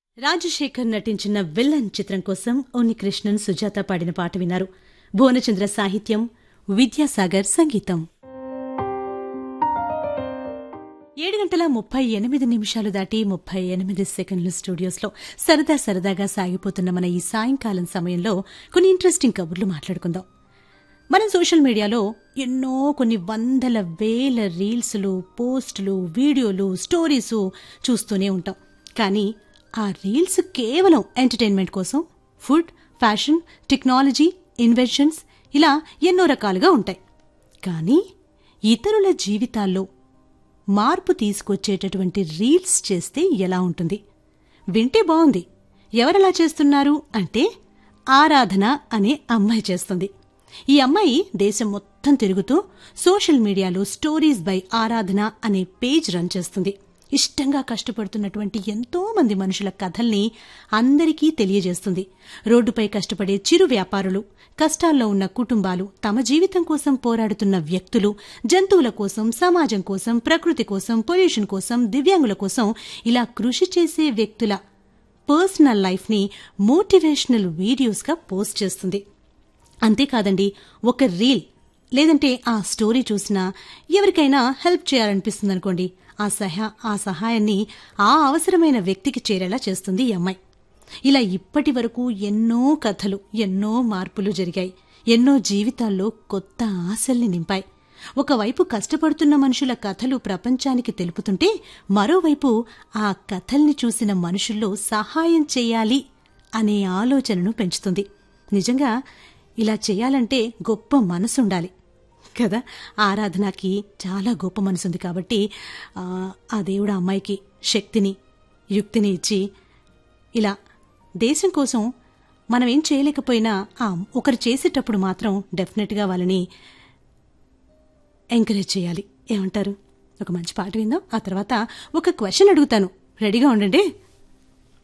రాజశేఖర్ నటించిన విల్లన్ చిత్రం కోసం కృష్ణన్ సుజాత పాడిన పాట విన్నారు భువనచంద్ర సాహిత్యం విద్యాసాగర్ సంగీతం ఏడు గంటల ముప్పై ఎనిమిది నిమిషాలు దాటి ముప్పై ఎనిమిది సెకండ్లు స్టూడియోస్లో సరదా సరదాగా సాగిపోతున్న మన ఈ సాయంకాలం సమయంలో కొన్ని ఇంట్రెస్టింగ్ కబుర్లు మాట్లాడుకుందాం మనం సోషల్ మీడియాలో ఎన్నో కొన్ని వందల వేల రీల్స్లు పోస్టులు వీడియోలు స్టోరీసు చూస్తూనే ఉంటాం కానీ ఆ రీల్స్ కేవలం ఎంటర్టైన్మెంట్ కోసం ఫుడ్ ఫ్యాషన్ టెక్నాలజీ ఇన్వెన్షన్స్ ఇలా ఎన్నో రకాలుగా ఉంటాయి కానీ ఇతరుల జీవితాల్లో మార్పు తీసుకొచ్చేటటువంటి రీల్స్ చేస్తే ఎలా ఉంటుంది వింటే బాగుంది ఎవరెలా చేస్తున్నారు అంటే ఆరాధన అనే అమ్మాయి చేస్తుంది ఈ అమ్మాయి దేశం మొత్తం తిరుగుతూ సోషల్ మీడియాలో స్టోరీస్ బై ఆరాధన అనే పేజ్ రన్ చేస్తుంది ఇష్టంగా కష్టపడుతున్నటువంటి ఎంతో మంది మనుషుల కథల్ని అందరికీ తెలియజేస్తుంది రోడ్డుపై కష్టపడే చిరు వ్యాపారులు కష్టాల్లో ఉన్న కుటుంబాలు తమ జీవితం కోసం పోరాడుతున్న వ్యక్తులు జంతువుల కోసం సమాజం కోసం ప్రకృతి కోసం పొల్యూషన్ కోసం దివ్యాంగుల కోసం ఇలా కృషి చేసే వ్యక్తుల పర్సనల్ లైఫ్ని మోటివేషనల్ వీడియోస్గా పోస్ట్ చేస్తుంది అంతేకాదండి ఒక రీల్ లేదంటే ఆ స్టోరీ చూసినా ఎవరికైనా హెల్ప్ చేయాలనిపిస్తుంది అనుకోండి ఆ సహా ఆ సహాయాన్ని ఆ అవసరమైన వ్యక్తికి చేరేలా చేస్తుంది ఈ అమ్మాయి ఇలా ఇప్పటి వరకు ఎన్నో కథలు ఎన్నో మార్పులు జరిగాయి ఎన్నో జీవితాల్లో కొత్త ఆశల్ని నింపాయి ఒకవైపు కష్టపడుతున్న మనుషుల కథలు ప్రపంచానికి తెలుపుతుంటే మరోవైపు ఆ కథల్ని చూసిన మనుషుల్లో సహాయం చేయాలి అనే ఆలోచనను పెంచుతుంది నిజంగా ఇలా చేయాలంటే గొప్ప మనసుండాలి కదా ఆరాధనకి చాలా గొప్ప మనసుంది కాబట్టి ఆ దేవుడు అమ్మాయికి శక్తిని యుక్తిని ఇచ్చి ఇలా దేశం కోసం మనం ఏం చేయలేకపోయినా ఒకరు చేసేటప్పుడు మాత్రం డెఫినెట్గా వాళ్ళని ఎంకరేజ్ చేయాలి ఏమంటారు ఒక మంచి పాట విందాం ఆ తర్వాత ఒక క్వశ్చన్ అడుగుతాను రెడీగా ఉండండి